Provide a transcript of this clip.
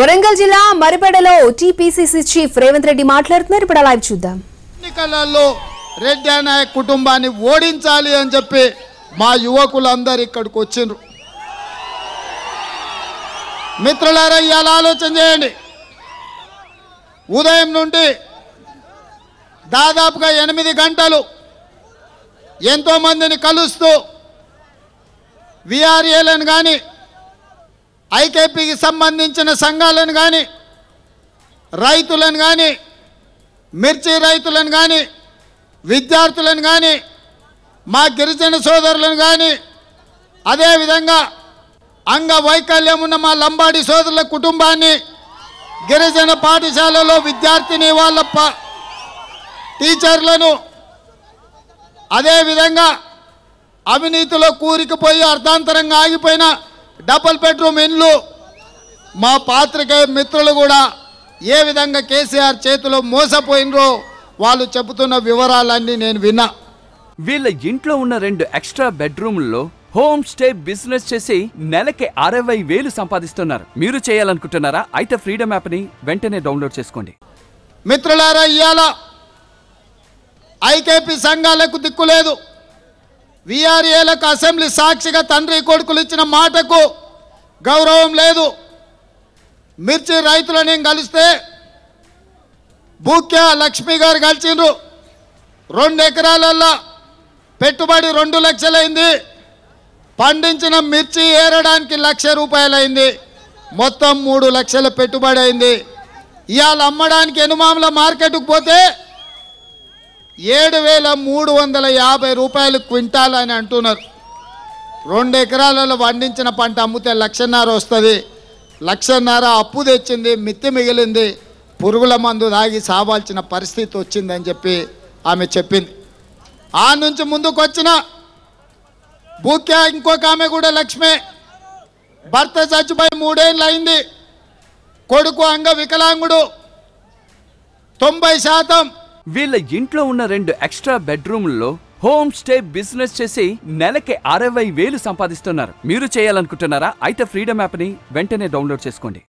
వరంగల్ జిల్లా మరిపెడలో TPCC chief Revanth Reddy మాట్లాడుతున్నారు ఇప్పుడు లైవ్ చూద్దాం ఎన్నికలలో రెడ్డి నాయక్ కుటుంబాన్ని ఓడించాలి అని చెప్పి మా యువకులందరూ ఇక్కడికి వచ్చిండ్రు మిత్రులారా ఇవాళ ఆలోచన చేయండి ఉదయం నుండి దాదాపుగా ఎనిమిది గంటలు ఎంతోమందిని కలుస్తూ విఆర్ఏలను కానీ ఐకేపీకి సంబంధించిన సంఘాలను కానీ రైతులను కానీ మిర్చి రైతులను కానీ విద్యార్థులను కానీ మా గిరిజన సోదరులను కానీ అదేవిధంగా అంగవైకల్యం ఉన్న మా లంబాడి సోదరుల కుటుంబాన్ని గిరిజన పాఠశాలలో విద్యార్థిని వాళ్ళ ప టీచర్లను అదేవిధంగా అవినీతిలో కూరికిపోయి అర్ధాంతరంగా ఆగిపోయిన డబుల్ బెడ్రూమ్ ఇండ్లు మా పాత్రికేయ మిత్రులు కూడా ఏ విధంగా కేసీఆర్ చేతిలో మోసపోయినరో వాళ్ళు చెబుతున్న వివరాలన్నీ నేను విన్నా వీళ్ళ ఇంట్లో ఉన్న రెండు ఎక్స్ట్రా బెడ్రూమ్లలో హోమ్ స్టే బిజినెస్ చేసి నెలకి అరవై వేలు సంపాదిస్తున్నారు మీరు చేయాలనుకుంటున్నారా అయితే ఫ్రీడమ్ యాప్ని వెంటనే డౌన్లోడ్ చేసుకోండి మిత్రులారా ఇవాళ ఐకేపీ సంఘాలకు దిక్కు లేదు విఆర్ఏలకు అసెంబ్లీ సాక్షిగా తండ్రి కొడుకులు ఇచ్చిన మాటకు గౌరవం లేదు మిర్చి రైతులను నేను కలిస్తే బూక్యా లక్ష్మి గారు కలిసిండ్రు రెండు ఎకరాలల్లో పెట్టుబడి రెండు లక్షలైంది పండించిన మిర్చి ఏరడానికి లక్ష రూపాయలైంది మొత్తం మూడు లక్షల పెట్టుబడి అయింది ఇవాళ అమ్మడానికి ఎనుమాముల మార్కెట్కు పోతే ఏడు వేల మూడు వందల యాభై రూపాయలు క్వింటాల్ అని అంటున్నారు రెండు ఎకరాలలో పండించిన పంట అమ్మితే లక్షన్నర వస్తుంది లక్షన్నర అప్పు తెచ్చింది మిత్తి మిగిలింది పురుగుల మందు తాగి సావాల్సిన పరిస్థితి వచ్చిందని చెప్పి ఆమె చెప్పింది ఆ నుంచి ముందుకు వచ్చిన బూక్యా ఇంకొక ఆమె కూడా లక్ష్మే భర్త చచ్చిపోయి మూడేళ్ళు అయింది కొడుకు అంగ వికలాంగుడు తొంభై శాతం వీళ్ళ ఇంట్లో ఉన్న రెండు ఎక్స్ట్రా బెడ్రూమ్లలో హోమ్ స్టే బిజినెస్ చేసి నెలకి అరవై వేలు సంపాదిస్తున్నారు మీరు చేయాలనుకుంటున్నారా అయితే ఫ్రీడమ్ యాప్ని వెంటనే డౌన్లోడ్ చేసుకోండి